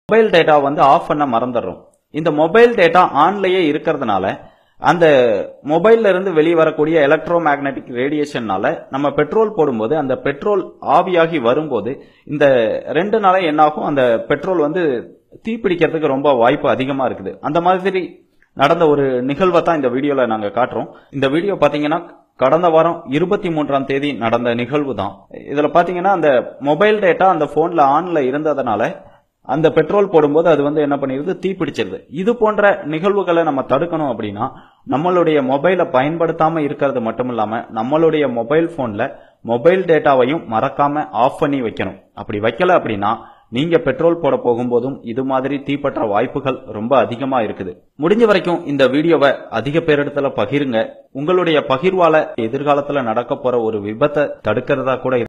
mobile data வந்து of பண்ண மறந்துடுறோம் இந்த மொபைல் டேட்டா ஆன்லயே இருக்கிறதுனால அந்த மொபைல்ல இருந்து வெளியே வரக்கூடிய எலக்ட்ரோ மேக்னெட்டிக் ரேடியேஷன்னால நம்ம பெட்ரோல் போடும்போது அந்த பெட்ரோல் ஆவியாகி வரும்போது இந்த ரெண்டு நாளே என்னாகும் அந்த பெட்ரோல் வந்து தீப்பிடிக்கிறதுக்கு ரொம்ப வாய்ப்பு அதிகமா இருக்குது அந்த மாதிரி நடந்த ஒரு நிகழ்வை தான் இந்த வீடியோல நாங்க காட்டுறோம் இந்த வீடியோ பாத்தீங்கன்னா கடந்த வாரம் இருபத்தி மூன்றாம் தேதி நடந்த நிகழ்வு தான் இதுல பாத்தீங்கன்னா அந்த மொபைல் டேட்டா அந்த போன்ல ஆன்ல இருந்ததுனால அந்த பெட்ரோல் போடும்போது அது வந்து என்ன பண்ணிருது தீப்பிடிச்சிருது இது போன்ற நிகழ்வுகளை நம்ம தடுக்கணும் அப்படின்னா நம்மளுடைய மொபைலை பயன்படுத்தாம இருக்கிறது மட்டும் இல்லாம நம்மளுடைய மொபைல் போன்ல மொபைல் டேட்டாவையும் மறக்காம ஆஃப் பண்ணி வைக்கணும் அப்படி வைக்கல அப்படின்னா நீங்க பெட்ரோல் போட போகும்போதும் இது மாதிரி தீப்பற்ற வாய்ப்புகள் ரொம்ப அதிகமா இருக்குது முடிஞ்ச வரைக்கும் இந்த வீடியோவை அதிக பேரிடத்துல பகிருங்க உங்களுடைய பகிர்வால எதிர்காலத்துல நடக்க போற ஒரு விபத்தை தடுக்கிறதா கூட